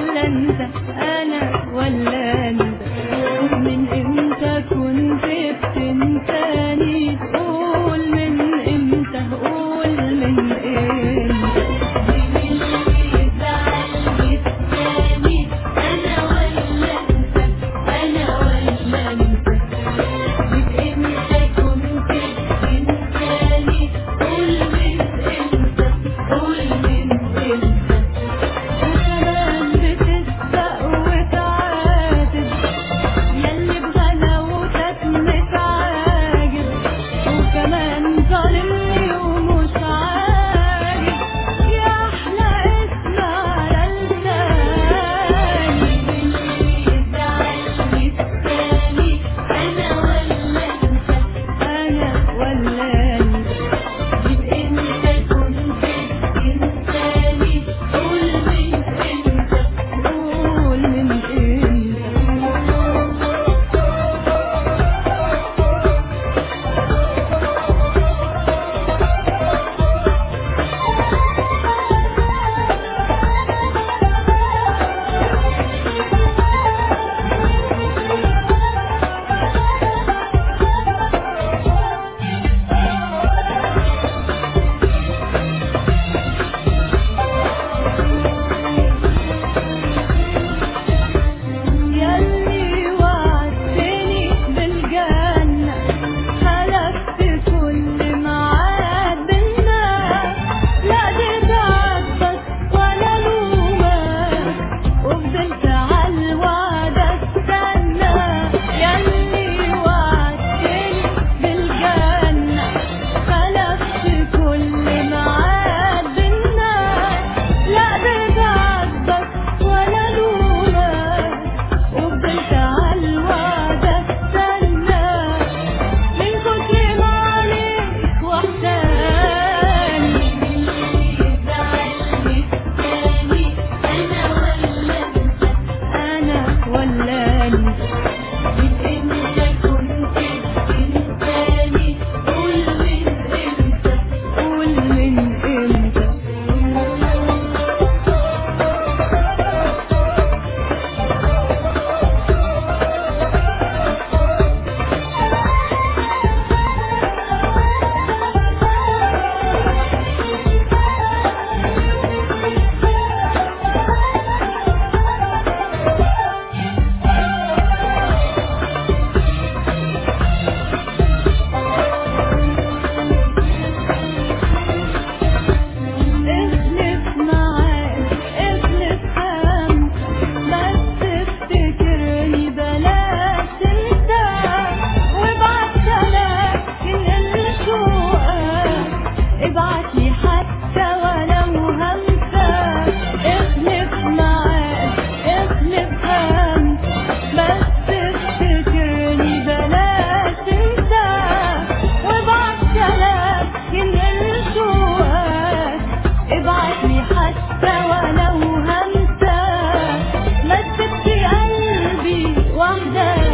ولا انت انا ولا انت من امتى كنت بتنساني قول من امتى قول من امتى وكمان بتسبق وتعاتب ياللي بغلاوتك متعاجب وكمان ظالمني ومش عاجب يا احلى اسم على لساني انا ولا انت قول من امتى ياللي وعدتني بالجنة خلفت كل ميعاد بينا لا دي بعدك ولا لومك وفضلت عالوعد استنى ياللي وعدتني بالجنة خلفت كل ميعاد بينا لا دي بعدك ولا لومك وفضلت عالوعد استنى من كتر ما عليك وحداني انا ولا انت قول من امتى اخلف معاك اخلف هم بس افتكرني بلاش انت وابعت سلام اللي شوقك ابعتلي حتى ولو همسة اخلف معاك اخلف هم بس افتكرني بلاش انت وابعت سلام اللي شوقك ابعتلي حتى ولو همسة ما تسيبش قلبي وحداني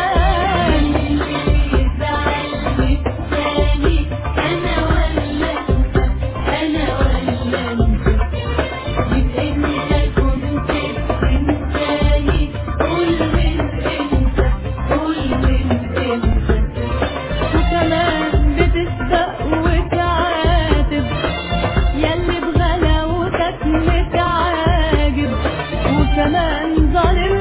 وكمان بتسبق وتعاتب ياللي بغلاوتك متعاجب وكمان ظالم